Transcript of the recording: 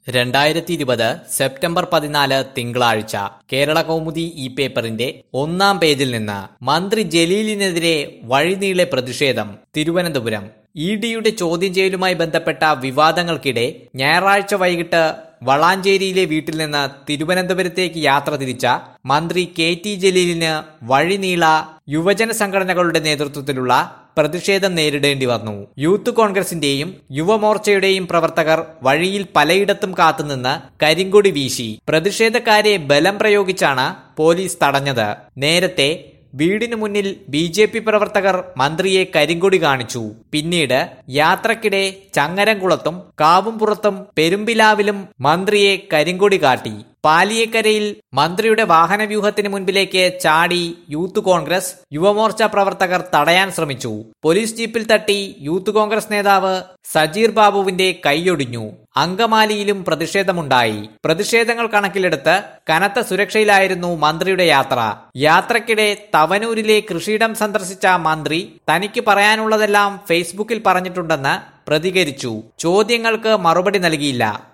രണ്ടായിരത്തി ഇരുപത് സെപ്റ്റംബർ പതിനാല് തിങ്കളാഴ്ച കേരള കൗമുദി ഈ പേപ്പറിന്റെ ഒന്നാം പേജിൽ നിന്ന് മന്ത്രി ജലീലിനെതിരെ വഴിനീളെ പ്രതിഷേധം തിരുവനന്തപുരം ഇ ഡിയുടെ ചോദ്യം ചെയ്യലുമായി ബന്ധപ്പെട്ട വിവാദങ്ങൾക്കിടെ ഞായറാഴ്ച വൈകിട്ട് വളാഞ്ചേരിയിലെ വീട്ടിൽ നിന്ന് തിരുവനന്തപുരത്തേക്ക് യാത്ര തിരിച്ച മന്ത്രി കെ ടി ജലീലിന് വഴിനീള യുവജന സംഘടനകളുടെ നേതൃത്വത്തിലുള്ള പ്രതിഷേധം നേരിടേണ്ടി വന്നു യൂത്ത് കോൺഗ്രസിന്റെയും യുവമോർച്ചയുടെയും പ്രവർത്തകർ വഴിയിൽ പലയിടത്തും കാത്തുനിന്ന് കരിങ്കൊടി വീശി പ്രതിഷേധക്കാരെ ബലം പ്രയോഗിച്ചാണ് പോലീസ് തടഞ്ഞത് നേരത്തെ വീടിനു മുന്നിൽ ബി ജെ പി പ്രവർത്തകർ മന്ത്രിയെ കരിങ്കൊടി കാണിച്ചു പിന്നീട് യാത്രക്കിടെ ചങ്ങരംകുളത്തും കാവുംപുറത്തും പെരുമ്പിലാവിലും മന്ത്രിയെ കരിങ്കൊടി കാട്ടി പാലിയേക്കരയിൽ മന്ത്രിയുടെ വാഹനവ്യൂഹത്തിന് മുൻപിലേക്ക് ചാടി യൂത്ത് കോൺഗ്രസ് യുവമോർച്ച പ്രവർത്തകർ തടയാൻ ശ്രമിച്ചു പോലീസ് ജീപ്പിൽ തട്ടി യൂത്ത് കോൺഗ്രസ് നേതാവ് സജീർ ബാബുവിന്റെ കൈയൊടിഞ്ഞു അങ്കമാലിയിലും പ്രതിഷേധമുണ്ടായി പ്രതിഷേധങ്ങൾ കണക്കിലെടുത്ത് കനത്ത സുരക്ഷയിലായിരുന്നു മന്ത്രിയുടെ യാത്ര യാത്രക്കിടെ തവനൂരിലെ കൃഷിയിടം സന്ദർശിച്ച മന്ത്രി തനിക്ക് പറയാനുള്ളതെല്ലാം ഫേസ്ബുക്കിൽ പറഞ്ഞിട്ടുണ്ടെന്ന് പ്രതികരിച്ചു ചോദ്യങ്ങൾക്ക് മറുപടി നൽകിയില്ല